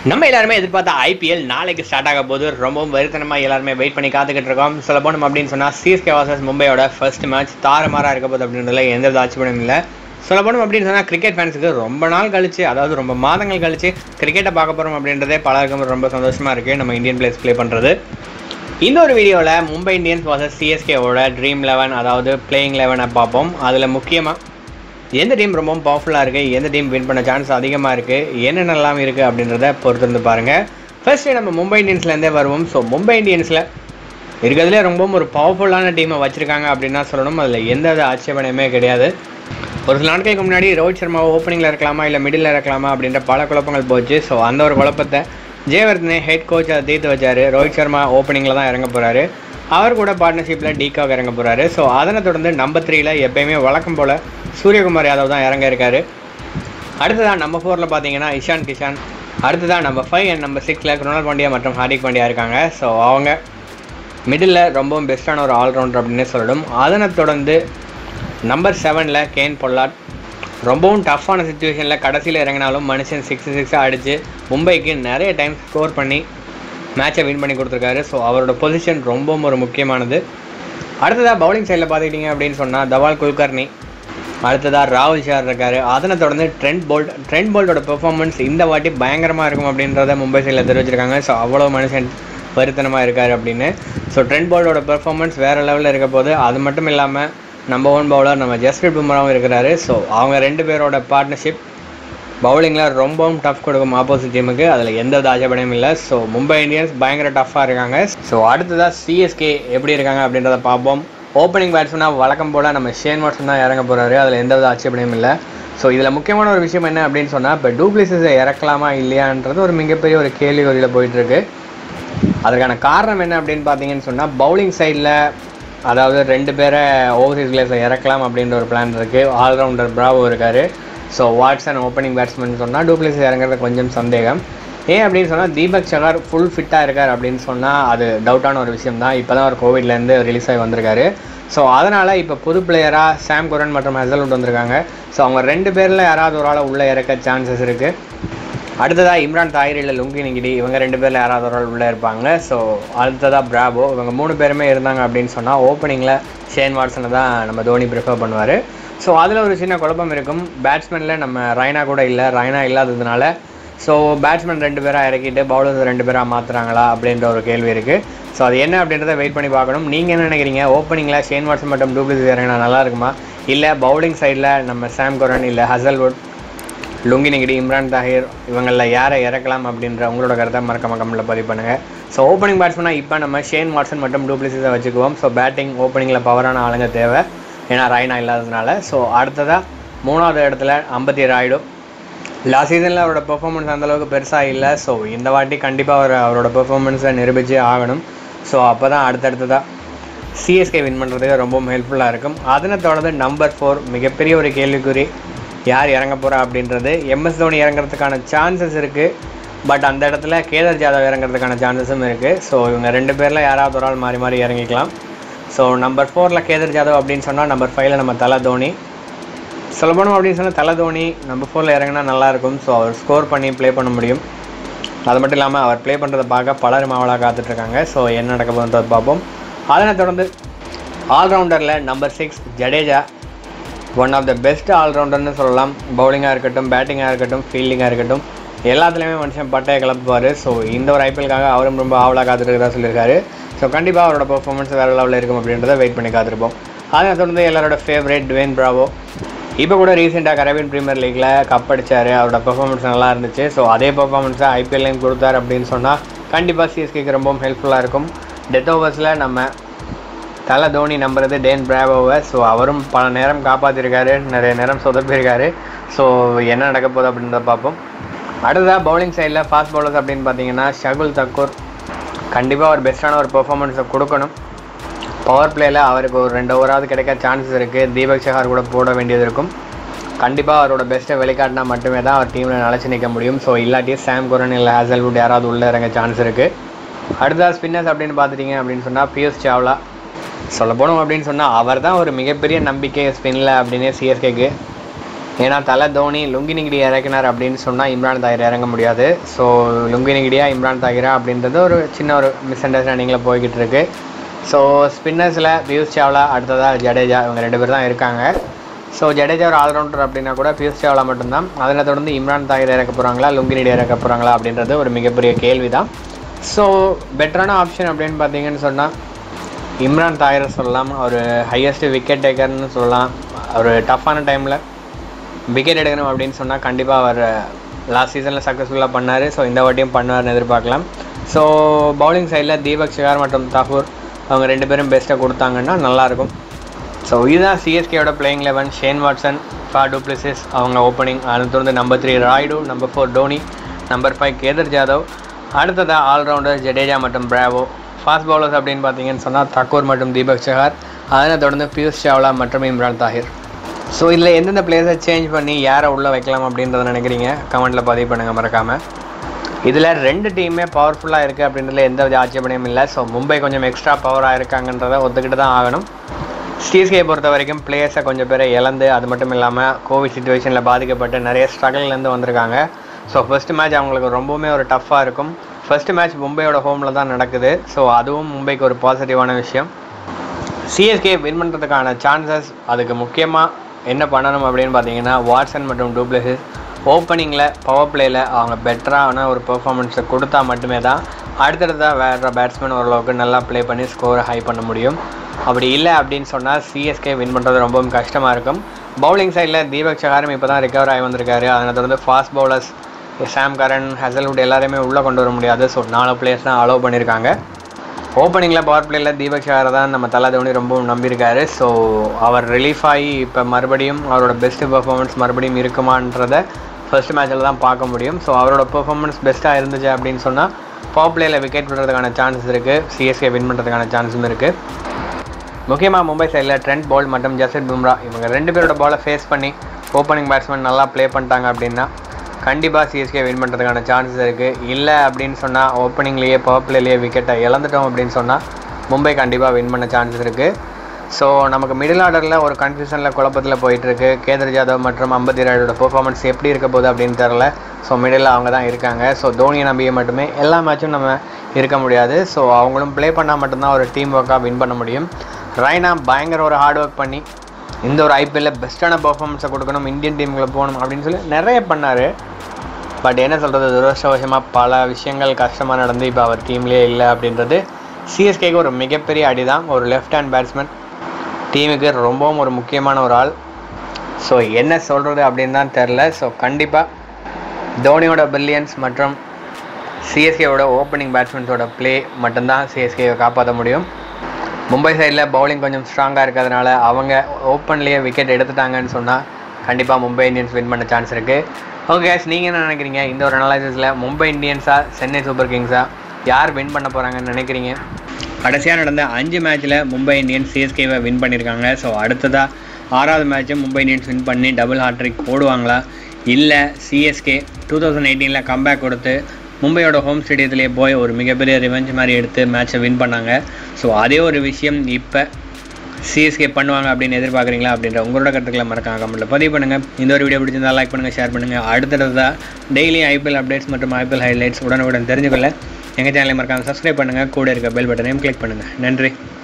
நம்ம எல்லாருமே எதிர்பார்த்த ஐபிஎல் நாளைக்கு ஸ்டார்ட் ஆக போது ரொம்பவும் வெறித்தனமாக எல்லாருமே வெயிட் பண்ணி காத்துக்கிட்டு இருக்கோம் சொல்ல போனோம் அப்படின்னு சொன்னால் சிஎஸ்கே வாசஸ் மும்பையோட ஃபர்ஸ்ட் மேட்ச் தாறுமாறாக இருக்க போகுது அப்படின்றதுல எந்த வித ஆட்சேபனும் இல்லை சொல்ல போனோம் அப்படின்னு சொன்னால் கிரிக்கெட் ஃபேன்ஸுக்கு ரொம்ப நாள் கழிச்சு அதாவது ரொம்ப மாதங்கள் கழிச்சு கிரிக்கெட்டை பார்க்க போகிறோம் அப்படின்றதே பலருக்கும் ரொம்ப சந்தோஷமாக இருக்குது நம்ம இந்தியன் பிளேயர்ஸ் ப்ளே பண்ணுறது இந்த ஒரு வீடியோவில் மும்பை இந்தியன்ஸ் வாசஸ் சிஎஸ்கேவோட ட்ரீம் லெவன் அதாவது பிளேயிங் லெவனை பார்ப்போம் அதில் முக்கியமாக எந்த டீம் ரொம்பவும் பவர்ஃபுல்லாக இருக்குது எந்த டீம் வின் பண்ண சான்ஸ் அதிகமாக இருக்குது என்னென்னலாம் இருக்குது அப்படின்றத பொறுத்திருந்து பாருங்கள் ஃபர்ஸ்ட்டு நம்ம மும்பை இந்தியன்ஸ்லேருந்தே வருவோம் ஸோ மும்பை இந்தியன்ஸில் இருக்கிறதுலே ரொம்பவும் ஒரு பவர்ஃபுல்லான டீமை வச்சுருக்காங்க அப்படின்னா சொல்லணும் அதில் எந்த வித ஆட்சேபனையுமே கிடையாது ஒரு சில நாட்களுக்கு முன்னாடி ரோஹித் சர்மா ஓப்பனிங்கில் இருக்கலாமா இல்லை மிடில் இருக்கலாமா அப்படின்ற பல குழப்பங்கள் போச்சு ஸோ அந்த ஒரு குழப்பத்தை ஜெயவர்தனே ஹெட் கோச் அதை தீர்த்து வச்சார் ரோஹித் சர்மா ஓப்பனிங்கில் தான் இறங்க போகிறாரு அவர் கூட பார்ட்னர்ஷிப்பில் டிகாக் இறங்க போகிறாரு ஸோ அதனை தொடர்ந்து நம்பர் த்ரீல எப்பயுமே வழக்கம் போல் சூரியகுமார் யாதவ் தான் இறங்க இருக்காரு அடுத்ததான் நம்பர் ஃபோரில் பார்த்தீங்கன்னா இஷான் கிஷான் அடுத்ததான் நம்பர் ஃபைவ் அண்ட் நம்பர் சிக்ஸில் குருணால் பாண்டியா மற்றும் ஹார்திக் பாண்டியா இருக்காங்க ஸோ அவங்க மிடில் ரொம்பவும் பெஸ்ட்டான ஒரு ஆல்ரவுண்டர் அப்படின்னே சொல்லணும் அதனை தொடர்ந்து நம்பர் செவனில் கேன் பொல்லாட் ரொம்பவும் டஃப்பான சுச்சுவேஷனில் கடைசியில் இறங்கினாலும் மனுஷன் சிக்ஸ் சிக்ஸாக அடித்து மும்பைக்கு நிறைய டைம் ஸ்கோர் பண்ணி மேட்சை வின் பண்ணி கொடுத்துருக்காரு ஸோ அவரோட பொசிஷன் ரொம்பவும் ஒரு முக்கியமானது அடுத்ததாக பவுலிங் சைடில் பார்த்துக்கிட்டிங்க அப்படின்னு சொன்னால் தவால் குல்கர்னி அடுத்ததாக ராகுல் ஷார் இருக்கார் அதனை தொடர்ந்து ட்ரெண்ட் போல்ட் ட்ரெண்ட் போல்ட்டோட பெர்ஃபார்மன்ஸ் இந்த வாட்டி பயங்கரமாக இருக்கும் அப்படின்றத மும்பை சைடில் தெரிவிச்சிருக்காங்க ஸோ அவ்வளோ மனுஷன் வருத்தனமாக இருக்கார் அப்படின்னு ஸோ ட்ரெண்ட் போல்ட்டோட பெர்ஃபார்மன்ஸ் வேறு லெவலில் இருக்க போது அது மட்டும் இல்லாமல் நம்பர் ஒன் பவுலர் நம்ம ஜஸ்பிரீத் பும்ராவும் இருக்கிறாரு ஸோ அவங்க ரெண்டு பேரோட பார்ட்னர்ஷிப் பவுலிங்கில் ரொம்பவும் டஃப் கொடுக்கும் ஆப்போசிட் டீமுக்கு அதில் எந்த வித ஆச்சப்படையும் இல்லை ஸோ மும்பை இந்தியன்ஸ் பயங்கர டஃப்பாக இருக்காங்க ஸோ அடுத்ததாக சிஎஸ்கே எப்படி இருக்காங்க அப்படின்றத பார்ப்போம் ஓப்பனிங் பேட்ஸ்மனாக வழக்கம் போல் நம்ம ஷேன் வாட்சன் தான் இறங்க போகிறாரு அதில் எந்த வித ஆட்சேபனையும் இல்லை ஸோ இதில் முக்கியமான ஒரு விஷயம் என்ன அப்படின்னு சொன்னால் இப்போ டூப்ளிசிஸை இறக்கலாமா இல்லையான்றது ஒரு மிகப்பெரிய ஒரு கேள்விக்குறியில் போயிட்டுருக்கு அதற்கான காரணம் என்ன அப்படின்னு பார்த்தீங்கன்னு சொன்னால் பவுலிங் சைடில் அதாவது ரெண்டு பேரை ஓவர்சீஸ் பிளேஸில் இறக்கலாம் அப்படின்ற ஒரு பிளான் இருக்குது ஆல்ரவுண்டர் பிராவோ இருக்கார் ஸோ வாட்ஸன் ஓப்பனிங் பேட்ஸ்மேன் சொன்னால் டூப்ளிசிஸ் இறங்குறது கொஞ்சம் சந்தேகம் ஏன் அப்படின்னு சொன்னால் தீபக் சகார் ஃபுல் ஃபிட்டாக இருக்கார் அப்படின்னு சொன்னால் அது டவுட்டான ஒரு விஷயம் தான் இப்போ தான் அவர் கோவிட்லேருந்து ரிலீஸ் ஆகி வந்திருக்காரு ஸோ அதனால் இப்போ புது பிளேயராக சாம் குரன் மற்றும் ஹெசல்வுட் வந்திருக்காங்க ஸோ அவங்க ரெண்டு பேரில் யாராவது ஒரு ஆளை உள்ளே இறக்க சான்சஸ் இருக்குது அடுத்ததாக இம்ரான் தாயிர் இல்லை லுங்கி நிகிடி இவங்க ரெண்டு பேரில் யாராவது ஒரு ஆள் உள்ளே இருப்பாங்க ஸோ அடுத்ததாக பிராபோ இவங்க மூணு பேருமே இருந்தாங்க அப்படின்னு சொன்னால் ஓப்பனிங்கில் ஷேன் வாட்ஸனை தான் நம்ம தோனி ப்ரிஃபர் பண்ணுவார் ஸோ அதில் ஒரு சின்ன குழப்பம் இருக்கும் பேட்ஸ்மேனில் நம்ம ரைனா கூட இல்லை ரைனா இல்லாததுனால ஸோ பேட்ஸ்மேன் ரெண்டு பேராக இறக்கிட்டு பவுலர்ஸ் ரெண்டு பேராக மாற்றுறாங்களா அப்படின்ற ஒரு கேள்வி இருக்குது ஸோ அது என்ன அப்படின்றத வெயிட் பண்ணி பார்க்கணும் நீங்கள் என்ன நினைக்கிறீங்க ஓப்பனிங்கில் ஷேன் வாட்ஸன் மற்றும் டூப்ளிஸ் இறங்கினா நல்லா இருக்குமா இல்லை பவுலிங் சைடில் நம்ம சாம் கொரன் இல்லை Hazlewood Lungi Ngidi Imran Tahir இவங்களில் யாரை இறக்கலாம் அப்படின்ற உங்களோட கருத்தை மறக்காம கமெண்ட்டில் பதிவு பண்ணுங்கள் ஸோ ஓப்பனிங் பேட்ஸ்மனாக இப்போ நம்ம ஷேன் வாட்சன் மற்றும் டூப்ளிசிஸை வச்சுக்குவோம் ஸோ பேட்டிங் ஓப்பனிங்கில் பவரான ஆளுங்க தேவை ஏன்னா ராய்னா இல்லாததுனால ஸோ அடுத்ததாக மூணாவது இடத்துல அம்பத்தி ராய்டு லாஸ்ட் சீசனில் அவரோட பெர்ஃபார்மன்ஸ் அந்தளவுக்கு பெருசாக இல்லை ஸோ இந்த வாட்டி கண்டிப்பாக அவர் அவரோட பெர்ஃபார்மன்ஸை நிரூபிச்சே ஆகணும் ஸோ அப்போ தான் அடுத்தடுத்ததாக சிஎஸ்கே வின் பண்ணுறதுக்கு ரொம்பவும் ஹெல்ப்ஃபுல்லாக இருக்கும் அதனை தொடர்ந்து நம்பர் ஃபோர் மிகப்பெரிய ஒரு கேள்விக்குறி யார் இறங்க போகிறா அப்படின்றது எம்எஸ் தோனி இறங்குறதுக்கான சான்சஸ் இருக்குது பட் அந்த இடத்துல கேதர் ஜாதவ் இறங்குறதுக்கான சான்சஸும் இருக்குது ஸோ இவங்க ரெண்டு பேரில் யாராவது ஒரு ஆள் மாறி மாறி இறங்கிக்கலாம் ஸோ நம்பர் ஃபோரில் கேதர் ஜாதவ் அப்படின்னு சொன்னால் நம்பர் ஃபைவ்ல நம்ம தலை தோனி சொல்ல போனோம் அப்படின்னு சொன்னால் தலை தோனி நம்பர் ஃபோரில் இறங்கினா நல்லாயிருக்கும் ஸோ அவர் ஸ்கோர் பண்ணி ப்ளே பண்ண முடியும் அது மட்டும் இல்லாமல் அவர் ப்ளே பண்ணுறதை பார்க்க பலரும் அவளாக காத்துட்ருக்காங்க ஸோ என்ன நடக்க போகுன்றது பார்ப்போம் அதனை தொடர்ந்து ஆல்ரவுண்டரில் number six Jadeja one of the best ஆல்ரவுண்டர்னு சொல்லலாம் பவுலிங்காக இருக்கட்டும் பேட்டிங்காக இருக்கட்டும் ஃபீல்டிங்காக இருக்கட்டும் எல்லாத்துலேயுமே மனுஷன் பட்டையை கிளப்புவார் ஸோ இந்த ஒரு ஐபிஎல்காக அவரும் ரொம்ப ஆவலாக காத்துருக்கிறதா சொல்லியிருக்காரு ஸோ கண்டிப்பாக அவரோட பர்ஃபார்மன்ஸ் வேறு லெவலில் இருக்கும் அப்படின்றத வெயிட் பண்ணி காத்திருப்போம் அதனை தொடர்ந்து எல்லாரோட ஃபேவரேட் டுவேன் பிராவோ இப்போ கூட ரீசெண்டாக கரேபியன் ப்ரீமியர் லீக்கில் கப் அடித்தார் அவரோட பெர்ஃபார்மன்ஸ் நல்லா இருந்துச்சு ஸோ அதே பெர்ஃபார்மன்ஸை ஐபிஎல்லையும் கொடுத்தாரு அப்படின்னு சொன்னால் கண்டிப்பாக சிஎஸ்கேக்கு ரொம்பவும் ஹெல்ப்ஃபுல்லாக இருக்கும் டெத் ஓவர்ஸில் நம்ம தலை தோனி நம்புறது டேன் பிராவோவை ஸோ அவரும் பல நேரம் காப்பாற்றிருக்காரு நிறைய நேரம் சொதப்பியிருக்காரு ஸோ என்ன நடக்க போகுது அப்படின்றத பார்ப்போம் அடுத்ததாக பவுலிங் சைடில் ஃபாஸ்ட் பவுலர்ஸ் அப்படின்னு பார்த்தீங்கன்னா ஷகுல் தக்கூர் கண்டிப்பாக ஒரு பெஸ்ட்டான ஒரு பெர்ஃபார்மன்ஸை கொடுக்கணும் பவர் பிளேயில் அவருக்கு ஒரு ரெண்டு ஓவராவது கிடைக்க சான்சஸ் இருக்குது தீபக் சஹார் கூட போட வேண்டியது இருக்கும் கண்டிப்பாக அவரோட பெஸ்ட்டை வெளிக்காட்டினா மட்டுமே தான் அவர் டீமில் நிலச்சி நிற்க முடியும் ஸோ இல்லாட்டி சாம் குரன் இல்லை ஹேசல்வுட் யாராவது உள்ளே இறங்க சான்ஸ் இருக்குது அடுத்ததாக ஸ்பின்னர்ஸ் அப்படின்னு பார்த்துட்டிங்க அப்படின்னு சொன்னால் பியூஷ் சாவ்லா சொல்ல போனோம் அப்படின்னு சொன்னால் அவர் தான் ஒரு மிகப்பெரிய நம்பிக்கை ஸ்பின்னில் அப்படின்னே சிஎஸ்கேக்கு ஏன்னா தலை தோனி லுங்கினிகிடி இறக்கினார் அப்படின்னு சொன்னால் இம்ரான் தாகிர் இறங்க முடியாது ஸோ லுங்கினிகிடியா இம்ரான் தாகிரா அப்படின்றது ஒரு சின்ன ஒரு மிஸ் அண்டர்ஸ்டாண்டிங்கில் போய்கிட்டு இருக்கு ஸோ ஸ்பின்னர்ஸில் பியூஷ் சாவ்லா அடுத்ததாக ஜடேஜா இவங்க ரெண்டு பேர் தான் இருக்காங்க ஸோ ஜடேஜா ஒரு ஆல்ரவுண்டர் அப்படின்னா கூட பியூஷ் சாவ்லா மட்டும்தான் அதில் தொடர்ந்து இம்ரான் தாகிர் இறக்க போகிறாங்களா லுங்கினிடி இறக்க போகிறாங்களா அப்படின்றது ஒரு மிகப்பெரிய கேள்வி தான் ஸோ பெட்டரான ஆப்ஷன் அப்படின்னு பார்த்தீங்கன்னு சொன்னால் இம்ரான் தாகிரை சொல்லலாம் ஒரு ஹையஸ்ட் விக்கெட் டேக்கர்னு சொல்லலாம் ஒரு டஃப்பான டைமில் விக்கெட் எடுக்கணும் அப்படின்னு சொன்னால் கண்டிப்பாக அவர் லாஸ்ட் சீசனில் சக்ஸஸ்ஃபுல்லாக பண்ணார் ஸோ இந்த வாட்டியும் பண்ணுவார்னு எதிர்பார்க்கலாம் ஸோ பவுலிங் சைடில் தீபக் சிகார் மற்றும் தாகூர் அவங்க ரெண்டு பேரும் பெஸ்ட்டாக கொடுத்தாங்கன்னா நல்லாயிருக்கும் ஸோ இதுதான் சிஎஸ்கேயோட playing eleven Shane Watson Faf du Plessis அவங்க ஓப்பனிங் அதை தொடர்ந்து number three Rayudu number four Dhoni number five Kedar Jadhav அடுத்ததாக ஆல்ரவுண்டர் ஜடேஜா மற்றும் பிராவோ ஃபாஸ்ட் பவுலர்ஸ் அப்படின்னு பார்த்தீங்கன்னு சொன்னால் தக்கூர் மற்றும் தீபக் சஹார் அதனை தொடர்ந்து பியூஷ் சாவ்லா மற்றும் இம்ரான் தாஹிர் ஸோ இதில் எந்தெந்த பிளேயர்ஸை சேஞ்ச் பண்ணி யாரை உள்ளே வைக்கலாம் அப்படின்றத நினைக்கிறீங்க கமெண்ட்டில் பதிவு பண்ணுங்கள் மறக்காமல் இதில் ரெண்டு டீமே பவர்ஃபுல்லாக இருக்குது அப்படின்றதுல எந்த வித ஆட்சேபனையும் இல்லை ஸோ மும்பை கொஞ்சம் எக்ஸ்ட்ரா பவராக இருக்காங்கன்றதை ஒத்துக்கிட்டு தான் ஆகணும் சிஎஸ்கே பொறுத்த வரைக்கும் பிளேயர்ஸை கொஞ்சம் பேரை இழந்து அது மட்டும் இல்லாமல் கோவிட் சுச்சுவேஷனில் பாதிக்கப்பட்டு நிறைய ஸ்ட்ரகிள்லேருந்து வந்திருக்காங்க ஸோ ஃபர்ஸ்ட் மேட்ச் அவங்களுக்கு ரொம்பவுமே ஒரு டஃப்பாக இருக்கும் ஃபர்ஸ்ட் மேட்ச் மும்பையோட ஹோமில் தான் நடக்குது ஸோ அதுவும் மும்பைக்கு ஒரு பாசிட்டிவான விஷயம் சிஎஸ்கே வின் பண்ணுறதுக்கான சான்சஸ் அதுக்கு முக்கியமாக என்ன பண்ணணும் அப்படின்னு பார்த்தீங்கன்னா வாட்சன் மற்றும் டூப்ளசிஸ் ஓப்பனிங்கில் பவர் பிளேயில் அவங்க பெட்டரான ஒரு பெர்ஃபார்மன்ஸை கொடுத்தா மட்டுமே தான் அடுத்தடுத்ததாக வேறு பேட்ஸ்மேன் ஓரளவுக்கு நல்லா ப்ளே பண்ணி ஸ்கோரை ஹை பண்ண முடியும் அப்படி இல்லை அப்படின்னு சொன்னால் சிஎஸ்கே வின் பண்ணுறது ரொம்பவும் கஷ்டமாக இருக்கும் பவுலிங் சைடில் தீபக் சகாரம் இப்போ தான் ரிகவர் ஆகி வந்திருக்காரு அதனை தொடர்ந்து fast bowlers Sam Curran Hazlewood எல்லாரையுமே உள்ளே கொண்டு வர முடியாது ஸோ நாலு பிளேயர்ஸ் தான் அலோவ் பண்ணியிருக்காங்க ஓப்பனிங்கில் பவர் பிளேயில் தீபக் ஷாரை தான் நம்ம தலை தோனி ரொம்பவும் நம்பியிருக்காரு ஸோ அவர் ரிலீஃப் ஆகி இப்போ மறுபடியும் அவரோட பெஸ்ட்டு பெர்ஃபார்மன்ஸ் மறுபடியும் இருக்குமான்றத ஃபர்ஸ்ட் மேட்ச்சில் தான் பார்க்க முடியும் ஸோ அவரோட பெர்ஃபார்மன்ஸ் பெஸ்ட்டாக இருந்துச்சு அப்படின்னு சொன்னால் பவர் பிளேயில் விக்கெட் விடுறதுக்கான சான்சஸ் இருக்குது சிஎஸ்கே வின் பண்ணுறதுக்கான சான்ஸும் இருக்குது முக்கியமாக மும்பை சைடில் ட்ரெண்ட் பால் மற்றும் ஜசீத் பும்ரா இவங்க ரெண்டு பேரோட பாலை ஃபேஸ் பண்ணி ஓப்பனிங் பேட்ஸ்மேன் நல்லா ப்ளே பண்ணிட்டாங்க அப்படின்னா கண்டிப்பாக சிஎஸ்கே வின் பண்ணுறதுக்கான சான்சஸ் இருக்குது இல்லை அப்படின்னு சொன்னால் ஓப்பனிங்லேயே பவர் பிளேலேயே விக்கெட்டை இழந்துட்டோம் அப்படின்னு சொன்னால் மும்பை கண்டிப்பாக வின் பண்ண சான்சஸ் இருக்குது ஸோ நமக்கு மிடில் ஆர்டரில் ஒரு கன்ஃபியூஷனில் குழப்பத்தில் போயிட்டுருக்கு கேதர் ஜாதவ் மற்றும் அம்பத்தி ராயோட பெர்ஃபார்மன்ஸ் எப்படி இருக்க போகுது அப்படின்னு தெரில ஸோ மிடில் அவங்க தான் இருக்காங்க ஸோ தோனியை நம்பிய மட்டுமே எல்லா மேட்சும் நம்ம இருக்க முடியாது ஸோ அவங்களும் ப்ளே பண்ணால் மட்டும்தான் ஒரு டீம் ஒர்க்காக வின் பண்ண முடியும் ரைனா பயங்கர ஒரு ஹார்ட் ஒர்க் பண்ணி இந்த ஒரு ஐபிஎல்ல பெஸ்ட்டான பெர்ஃபார்மன்ஸை கொடுக்கணும் இந்தியன் டீமுக்குள்ள போகணும் அப்படின்னு சொல்லி நிறைய பண்ணார் பட் என்ன சொல்கிறது துரஷ்டவசமாக பல விஷயங்கள் கஷ்டமாக நடந்து இப்போ அவர் டீம்லேயே இல்லை அப்படின்றது சிஎஸ்கேக்கு ஒரு மிகப்பெரிய அடி தான் ஒரு லெஃப்ட் ஹேண்ட் பேட்ஸ்மேன் டீமுக்கு ரொம்பவும் ஒரு முக்கியமான ஒரு ஆள் ஸோ என்ன சொல்கிறது அப்படின்னு தான் தெரில ஸோ கண்டிப்பாக தோனியோட பில்லியன்ஸ் மற்றும் சிஎஸ்கேவோட ஓப்பனிங் பேட்ஸ்மேன்ஸோட ப்ளே மட்டும்தான் சிஎஸ்கேவை காப்பாற்ற முடியும் மும்பை சைடில் பவுலிங் கொஞ்சம் ஸ்ட்ராங்காக இருக்கிறதுனால அவங்க ஓப்பன்லேயே விக்கெட் எடுத்துட்டாங்கன்னு சொன்னால் கண்டிப்பாக மும்பை இந்தியன்ஸ் வின் பண்ண சான்ஸ் இருக்குது ஓகே கேஸ் நீங்கள் என்ன நினைக்கிறீங்க இந்த ஒரு அனாலிசிஸில் மும்பை இந்தியன்ஸா சென்னை சூப்பர் கிங்ஸா யார் வின் பண்ண போகிறாங்கன்னு நினைக்கிறீங்க கடைசியாக நடந்த அஞ்சு மேட்ச்சில் மும்பை இந்தியன்ஸ் சிஎஸ்கேவை வின் பண்ணியிருக்காங்க ஸோ அடுத்ததாக ஆறாவது மேட்ச்சும் மும்பை இந்தியன்ஸ் வின் பண்ணி டபுள் ஹாட்ரிக் போடுவாங்களா இல்லை சிஎஸ்கே டூ தௌசண்ட் எயிட்டீனில் கம்பேக் கொடுத்து மும்பையோட ஹோம் ஸ்டேடியத்திலே போய் ஒரு மிகப்பெரிய ரிவெஞ்ச் மாதிரி எடுத்து மேட்ச்சை வின் பண்ணாங்க ஸோ அதே ஒரு விஷயம் இப்போ சிஎஸ்கே பண்ணுவாங்க அப்படின்னு எதிர்பார்க்குறீங்களா அப்படின்ற உங்களோட கருத்துக்களை மறக்காம கமெண்ட்டில் பதிவு பண்ணுங்கள் இந்த ஒரு வீடியோ பிடிச்சிருந்தா லைக் பண்ணுங்கள் ஷேர் பண்ணுங்கள் அடுத்தடுத்ததாக டெய்லி ஐபிஎல் அப்டேட்ஸ் மற்றும் ஐபிஎல் ஹைலைட்ஸ் உடனுக்குடன் தெரிஞ்சுக்கொள்ள எங்கள் சேனலை மறக்காம சப்ஸ்கிரைப் பண்ணுங்கள் கூட இருக்க பெல் பட்டனையும் கிளிக் பண்ணுங்கள் நன்றி